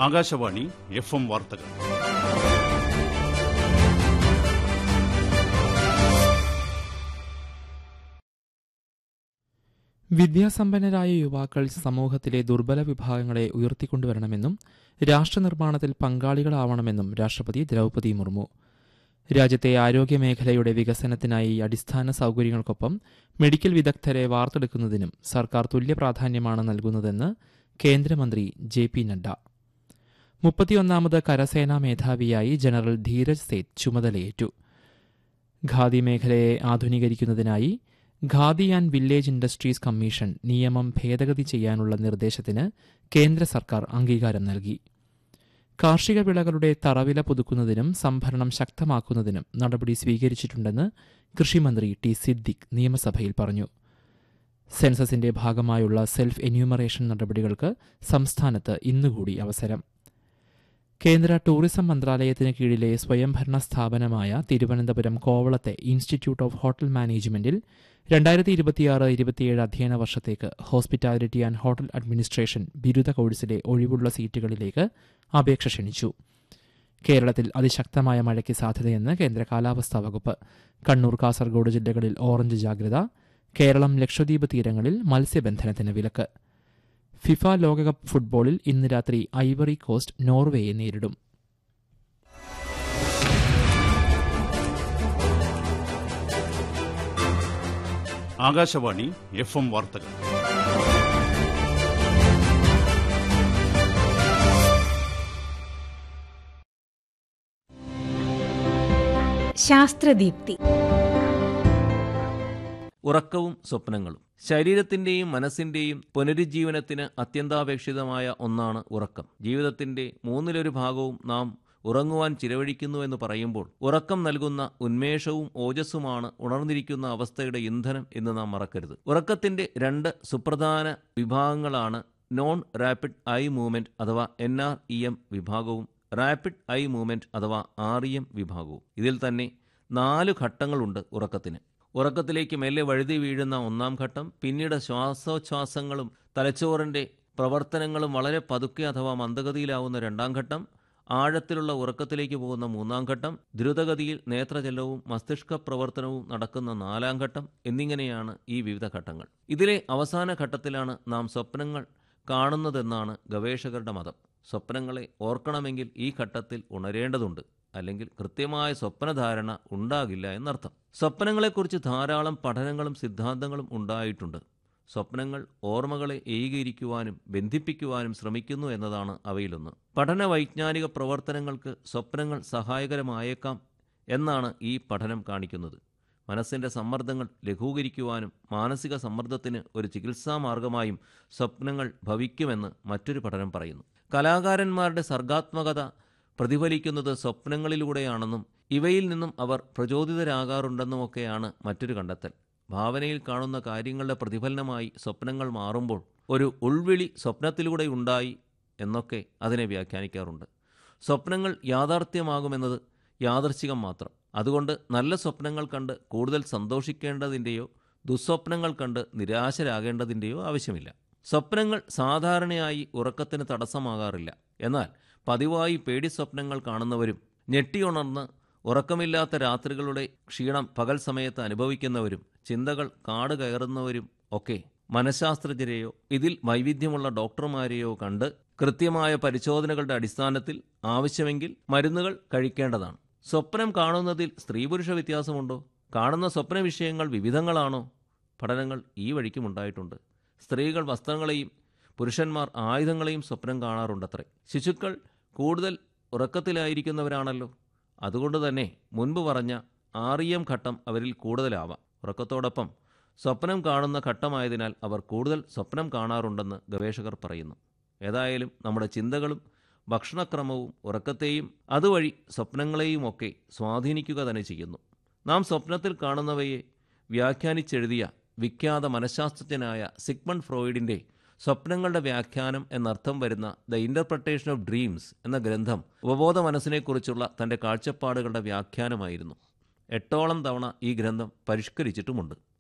Akashvani F M വാർത്തകൾ വിദ്യാസമ്പന്നരായ യുവാക്കൾ സമൂഹത്തിലെ ദുർബല വിഭാഗങ്ങളെ ഉയർത്തിക്കൊണ്ടുവരണമെന്നും രാഷ്ട്രനിർമ്മാണത്തിൽ പങ്കാളികളാവണമെന്നും രാഷ്ട്രപതി ദ്രൗപദി മുർമു രാജ്യത്തെ ആരോഗ്യമേഖലയുടെ വികസനത്തിനായി അടിസ്ഥാന സൗകര്യങ്ങൾക്കൊപ്പം മെഡിക്കൽ വിദഗ്ധരെ വാർത്തെടുക്കുന്നതിനും സർക്കാർ തുല്യ പ്രാധാന്യമാണ് നൽകുന്നതെന്ന് കേന്ദ്രമന്ത്രി ജെ പി നഡ്ഡ മുപ്പത്തിയൊന്നാമത് കരസേനാ മേധാവിയായി ജനറൽ ധീരജ് സേത്ത് ചുമതലയേറ്റു ഖാദി മേഖലയെ ആധുനീകരിക്കുന്നതിനായി Khadi and village industries commission നിയമം ഭേദഗതി ചെയ്യാനുള്ള നിർദ്ദേശത്തിന് കേന്ദ്ര സർക്കാർ അംഗീകാരം നൽകി കാർഷിക വിളകളുടെ തറവില പുതുക്കുന്നതിനും സംഭരണം ശക്തമാക്കുന്നതിനും നടപടി സ്വീകരിച്ചിട്ടുണ്ടെന്ന് കൃഷിമന്ത്രി ടി സിദ്ദിഖ് നിയമസഭയിൽ പറഞ്ഞു സെൻസസിന്റെ ഭാഗമായുള്ള സെൽഫ് എന്യൂമറേഷൻ നടപടികൾക്ക് സംസ്ഥാനത്ത് ഇന്നുകൂടി അവസരം കേന്ദ്ര ടൂറിസം മന്ത്രാലയത്തിന് കീഴിലെ സ്വയംഭരണ സ്ഥാപനമായ തിരുവനന്തപുരം കോവളത്തെ ഇൻസ്റ്റിറ്റ്യൂട്ട് ഓഫ് ഹോട്ടൽ മാനേജ്മെന്റിൽ രണ്ടായിരത്തി ഇരുപത്തിയാറ് ഇരുപത്തിയേഴ് അധ്യയന വർഷത്തേക്ക് ഹോസ്പിറ്റാലിറ്റി ആൻഡ് ഹോട്ടൽ അഡ്മിനിസ്ട്രേഷൻ ബിരുദ കോഴ്സിലെ ഒഴിവുള്ള സീറ്റുകളിലേക്ക് അപേക്ഷ ക്ഷണിച്ചു കേരളത്തിൽ അതിശക്തമായ മഴയ്ക്ക് സാധ്യതയെന്ന് കേന്ദ്ര കാലാവസ്ഥാ വകുപ്പ് കണ്ണൂർ കാസർഗോഡ് ജില്ലകളിൽ ഓറഞ്ച് ജാഗ്രത കേരളം ലക്ഷദ്വീപ് തീരങ്ങളിൽ മത്സ്യബന്ധനത്തിന് വിലക്ക് ഫിഫ ലോകകപ്പ് ഫുട്ബോളിൽ ഇന്ന് രാത്രി ഐവറി കോസ്റ്റ് നോർവേയെ നേരിടും ആകാശവാണി എഫ് എം വാർത്തകൾ ശാസ്ത്രദീപ്തി ഉറക്കവും സ്വപ്നങ്ങളും ശരീരത്തിന്റെയും മനസ്സിന്റെയും പുനരുജ്ജീവനത്തിന് അത്യന്താപേക്ഷിതമായ ഒന്നാണ് ഉറക്കം ജീവിതത്തിന്റെ മൂന്നിലൊരു ഭാഗവും നാം ഉറങ്ങുവാൻ ചിലവഴിക്കുന്നു എന്ന് പറയുമ്പോൾ ഉറക്കം നൽകുന്ന ഉന്മേഷവും ഓജസ്സുമാണ് ഉണർന്നിരിക്കുന്ന അവസ്ഥയുടെ ഇന്ധനം എന്ന് നാം മറക്കരുത് ഉറക്കത്തിന്റെ രണ്ട് സുപ്രധാന വിഭാഗങ്ങളാണ് നോൺ റാപ്പിഡ് ഐ മൂവ്മെന്റ് അഥവാ എൻ ആർ ഇ എം വിഭാഗവും റാപ്പിഡ് ഐ മൂവ്മെന്റ് അഥവാ ആർ ഇ എം വിഭാഗവും ഇതിൽ തന്നെ നാല് ഘട്ടങ്ങളുണ്ട് ഉറക്കത്തിന് ഉറക്കത്തിലേക്ക് മെല്ലെ വഴുതി വീഴുന്ന ഒന്നാം ഘട്ടം പിന്നീട് ശ്വാസോച്ഛ്വാസങ്ങളും തലച്ചോറിൻ്റെ പ്രവർത്തനങ്ങളും വളരെ പതുക്കെ അഥവാ മന്ദഗതിയിലാവുന്ന രണ്ടാം ഘട്ടം ആഴത്തിലുള്ള ഉറക്കത്തിലേക്ക് പോകുന്ന മൂന്നാം ഘട്ടം ദ്രുതഗതിയിൽ നേത്രജലവും മസ്തിഷ്ക പ്രവർത്തനവും നടക്കുന്ന നാലാം ഘട്ടം എന്നിങ്ങനെയാണ് ഈ വിവിധ ഘട്ടങ്ങൾ ഇതിലെ അവസാന ഘട്ടത്തിലാണ് നാം സ്വപ്നങ്ങൾ കാണുന്നതെന്നാണ് ഗവേഷകരുടെ മതം സ്വപ്നങ്ങളെ ഓർക്കണമെങ്കിൽ ഈ ഘട്ടത്തിൽ ഉണരേണ്ടതുണ്ട് അല്ലെങ്കിൽ കൃത്യമായ സ്വപ്നധാരണ ഉണ്ടാകില്ല എന്നർത്ഥം സ്വപ്നങ്ങളെക്കുറിച്ച് ധാരാളം പഠനങ്ങളും സിദ്ധാന്തങ്ങളും ഉണ്ടായിട്ടുണ്ട് സ്വപ്നങ്ങൾ ഓർമ്മകളെ ഏകീകരിക്കുവാനും ബന്ധിപ്പിക്കുവാനും ശ്രമിക്കുന്നു എന്നതാണ് അവയിലൊന്ന് പഠന വൈജ്ഞാനിക പ്രവർത്തനങ്ങൾക്ക് സ്വപ്നങ്ങൾ സഹായകരമായേക്കാം എന്നാണ് ഈ പഠനം കാണിക്കുന്നത് മനസ്സിൻ്റെ സമ്മർദ്ദങ്ങൾ ലഘൂകരിക്കുവാനും മാനസിക സമ്മർദ്ദത്തിന് ഒരു ചികിത്സാ മാർഗമായും സ്വപ്നങ്ങൾ ഭവിക്കുമെന്ന് മറ്റൊരു പഠനം പറയുന്നു കലാകാരന്മാരുടെ സർഗാത്മകത പ്രതിഫലിക്കുന്നത് സ്വപ്നങ്ങളിലൂടെയാണെന്നും ഇവയിൽ നിന്നും അവർ പ്രചോദിതരാകാറുണ്ടെന്നുമൊക്കെയാണ് മറ്റൊരു കണ്ടെത്തൽ ഭാവനയിൽ കാണുന്ന കാര്യങ്ങളുടെ പ്രതിഫലനമായി സ്വപ്നങ്ങൾ മാറുമ്പോൾ ഒരു ഉൾവിളി സ്വപ്നത്തിലൂടെ ഉണ്ടായി എന്നൊക്കെ അതിനെ വ്യാഖ്യാനിക്കാറുണ്ട് സ്വപ്നങ്ങൾ യാഥാർത്ഥ്യമാകുമെന്നത് യാദർശികം മാത്രം അതുകൊണ്ട് നല്ല സ്വപ്നങ്ങൾ കണ്ട് കൂടുതൽ സന്തോഷിക്കേണ്ടതിൻ്റെയോ ദുസ്വപ്നങ്ങൾ കണ്ട് നിരാശരാകേണ്ടതിൻ്റെയോ ആവശ്യമില്ല സ്വപ്നങ്ങൾ സാധാരണയായി ഉറക്കത്തിന് തടസ്സമാകാറില്ല എന്നാൽ പതിവായി പേടി സ്വപ്നങ്ങൾ കാണുന്നവരും ഞെട്ടിയുണർന്ന് ഉറക്കമില്ലാത്ത രാത്രികളുടെ ക്ഷീണം പകൽ സമയത്ത് അനുഭവിക്കുന്നവരും ചിന്തകൾ കാട് കയറുന്നവരും ഒക്കെ മനഃശാസ്ത്രജ്ഞരെയോ ഇതിൽ വൈവിധ്യമുള്ള ഡോക്ടർമാരെയോ കണ്ട് കൃത്യമായ പരിശോധനകളുടെ അടിസ്ഥാനത്തിൽ ആവശ്യമെങ്കിൽ മരുന്നുകൾ കഴിക്കേണ്ടതാണ് സ്വപ്നം കാണുന്നതിൽ സ്ത്രീ പുരുഷ വ്യത്യാസമുണ്ടോ കാണുന്ന സ്വപ്ന വിഷയങ്ങൾ വിവിധങ്ങളാണോ പഠനങ്ങൾ ഈ വഴിക്കുമുണ്ടായിട്ടുണ്ട് സ്ത്രീകൾ വസ്ത്രങ്ങളെയും പുരുഷന്മാർ ആയുധങ്ങളെയും സ്വപ്നം കാണാറുണ്ടത്രേ ശിശുക്കൾ കൂടുതൽ ഉറക്കത്തിലായിരിക്കുന്നവരാണല്ലോ അതുകൊണ്ട് തന്നെ മുൻപ് പറഞ്ഞ ആറിയം ഘട്ടം അവരിൽ കൂടുതലാവാം ഉറക്കത്തോടൊപ്പം സ്വപ്നം കാണുന്ന ഘട്ടമായതിനാൽ അവർ കൂടുതൽ സ്വപ്നം കാണാറുണ്ടെന്ന് ഗവേഷകർ പറയുന്നു ഏതായാലും നമ്മുടെ ചിന്തകളും ഭക്ഷണക്രമവും ഉറക്കത്തെയും അതുവഴി സ്വപ്നങ്ങളെയും ഒക്കെ സ്വാധീനിക്കുക തന്നെ ചെയ്യുന്നു നാം സ്വപ്നത്തിൽ കാണുന്നവയെ വ്യാഖ്യാനിച്ചെഴുതിയ വിഖ്യാത മനഃശാസ്ത്രജ്ഞനായ സിഗ്മൺ ഫ്രോയിഡിൻ്റെ സ്വപ്നങ്ങളുടെ വ്യാഖ്യാനം എന്നർത്ഥം വരുന്ന ദ ഇൻ്റർപ്രട്ടേഷൻ ഓഫ് ഡ്രീംസ് എന്ന ഗ്രന്ഥം ഉപബോധ മനസ്സിനെക്കുറിച്ചുള്ള തൻ്റെ കാഴ്ചപ്പാടുകളുടെ വ്യാഖ്യാനമായിരുന്നു എട്ടോളം തവണ ഈ ഗ്രന്ഥം പരിഷ്കരിച്ചിട്ടുമുണ്ട്